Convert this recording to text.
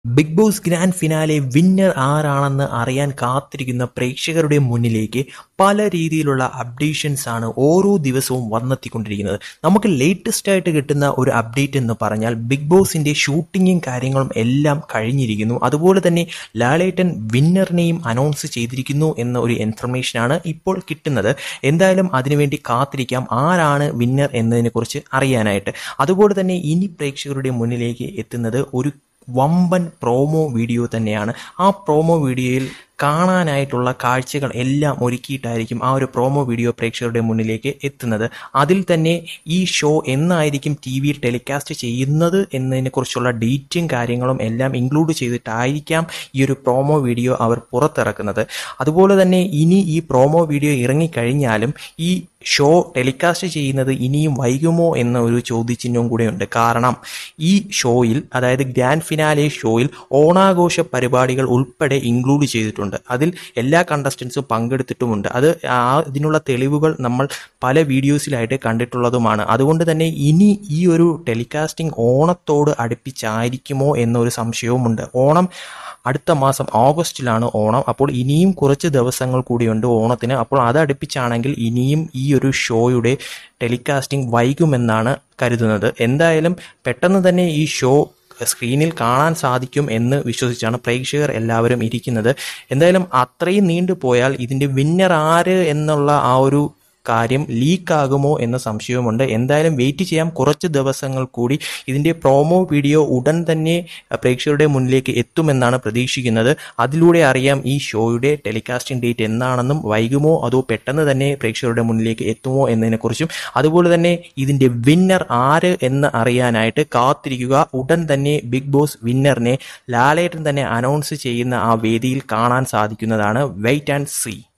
big Boss grand finale winner ആരാണെന്ന് അറിയാൻ കാത്തിരിക്കുന്ന പ്രേക്ഷകരുടെ മുന്നിലേക്ക് പല രീതിയിലുള്ള അപ്ഡേഷൻസ് ആണ് ഓരോ ദിവസവും വന്നെത്തിക്കൊണ്ടിരിക്കുന്നത് നമുക്ക് ലേറ്റസ്റ്റ് ആയിട്ട് കിട്ടുന്ന ഒരു അപ്ഡേറ്റ് എന്ന് പറഞ്ഞാൽ ബിഗ് ബോസിന്റെ ഷൂട്ടിങ്ങും കാര്യങ്ങളും എല്ലാം കഴിഞ്ഞിരിക്കുന്നു അതുപോലെ തന്നെ ലാലേട്ടൻ വിന്നറിനെയും അനൗൺസ് ചെയ്തിരിക്കുന്നു എന്ന ഒരു ഇൻഫർമേഷനാണ് ഇപ്പോൾ കിട്ടുന്നത് എന്തായാലും അതിനുവേണ്ടി കാത്തിരിക്കാം ആരാണ് വിന്നർ എന്നതിനെക്കുറിച്ച് അറിയാനായിട്ട് അതുപോലെ തന്നെ ഇനി പ്രേക്ഷകരുടെ മുന്നിലേക്ക് എത്തുന്നത് ഒരു വമ്പൻ പ്രോമോ വീഡിയോ തന്നെയാണ് ആ പ്രോമോ വീഡിയോയിൽ കാണാനായിട്ടുള്ള കാഴ്ചകൾ എല്ലാം ഒരുക്കിയിട്ടായിരിക്കും ആ ഒരു പ്രോമോ വീഡിയോ പ്രേക്ഷകരുടെ മുന്നിലേക്ക് എത്തുന്നത് അതിൽ തന്നെ ഈ ഷോ എന്നായിരിക്കും ടി വിയിൽ ടെലികാസ്റ്റ് ചെയ്യുന്നത് എന്നതിനെക്കുറിച്ചുള്ള ഡേറ്റും കാര്യങ്ങളും എല്ലാം ഇൻക്ലൂഡ് ചെയ്തിട്ടായിരിക്കാം ഈ ഒരു പ്രോമോ വീഡിയോ അവർ പുറത്തിറക്കുന്നത് അതുപോലെ തന്നെ ഇനി ഈ പ്രോമോ വീഡിയോ ഇറങ്ങിക്കഴിഞ്ഞാലും ഈ ഷോ ടെലികാസ്റ്റ് ചെയ്യുന്നത് ഇനിയും വൈകുമോ എന്ന ഒരു ചോദ്യചിഹ്നവും കൂടെയുണ്ട് കാരണം ഈ ഷോയിൽ അതായത് ഗ്രാൻഡ് ഫിനാലെ ഷോയിൽ ഓണാഘോഷ പരിപാടികൾ ഉൾപ്പെടെ ഇൻക്ലൂഡ് ചെയ്തിട്ടുണ്ട് അതിൽ എല്ലാ കണ്ടസ്റ്റൻസും പങ്കെടുത്തിട്ടുമുണ്ട് അത് ആ ഇതിനുള്ള തെളിവുകൾ നമ്മൾ പല വീഡിയോസിലായിട്ട് കണ്ടിട്ടുള്ളതുമാണ് അതുകൊണ്ട് തന്നെ ഇനി ഈ ഒരു ടെലികാസ്റ്റിംഗ് ഓണത്തോട് അടുപ്പിച്ചായിരിക്കുമോ എന്നൊരു സംശയവുമുണ്ട് ഓണം അടുത്ത മാസം ഓഗസ്റ്റിലാണ് ഓണം അപ്പോൾ ഇനിയും കുറച്ച് ദിവസങ്ങൾ കൂടിയുണ്ട് ഓണത്തിന് അപ്പോൾ അത് അടുപ്പിച്ചാണെങ്കിൽ ഇനിയും ഈ ഒരു ഷോയുടെ ടെലികാസ്റ്റിംഗ് വൈകുമെന്നാണ് കരുതുന്നത് എന്തായാലും പെട്ടെന്ന് തന്നെ ഈ ഷോ സ്ക്രീനിൽ കാണാൻ സാധിക്കും എന്ന് വിശ്വസിച്ചാണ് പ്രേക്ഷകർ എല്ലാവരും ഇരിക്കുന്നത് എന്തായാലും അത്രയും നീണ്ടുപോയാൽ ഇതിൻ്റെ വിന്നർ ആര് എന്നുള്ള ആ ഒരു കാര്യം ലീക്കാകുമോ എന്ന സംശയവുമുണ്ട് എന്തായാലും വെയിറ്റ് ചെയ്യാം കുറച്ച് ദിവസങ്ങൾ കൂടി ഇതിൻ്റെ പ്രോമോ വീഡിയോ ഉടൻ തന്നെ പ്രേക്ഷകരുടെ മുന്നിലേക്ക് എത്തുമെന്നാണ് പ്രതീക്ഷിക്കുന്നത് അതിലൂടെ അറിയാം ഈ ഷോയുടെ ടെലികാസ്റ്റിംഗ് ഡേറ്റ് എന്നാണെന്നും വൈകുമോ അതോ പെട്ടെന്ന് തന്നെ പ്രേക്ഷകരുടെ മുന്നിലേക്ക് എത്തുമോ എന്നതിനെക്കുറിച്ചും അതുപോലെ തന്നെ ഇതിൻ്റെ വിന്നർ ആര് എന്ന് അറിയാനായിട്ട് കാത്തിരിക്കുക ഉടൻ തന്നെ ബിഗ് ബോസ് വിന്നറിനെ ലാലേട്ടൻ തന്നെ അനൗൺസ് ചെയ്യുന്ന ആ വേദിയിൽ കാണാൻ സാധിക്കുന്നതാണ് വെയിറ്റ് ആൻഡ് സീ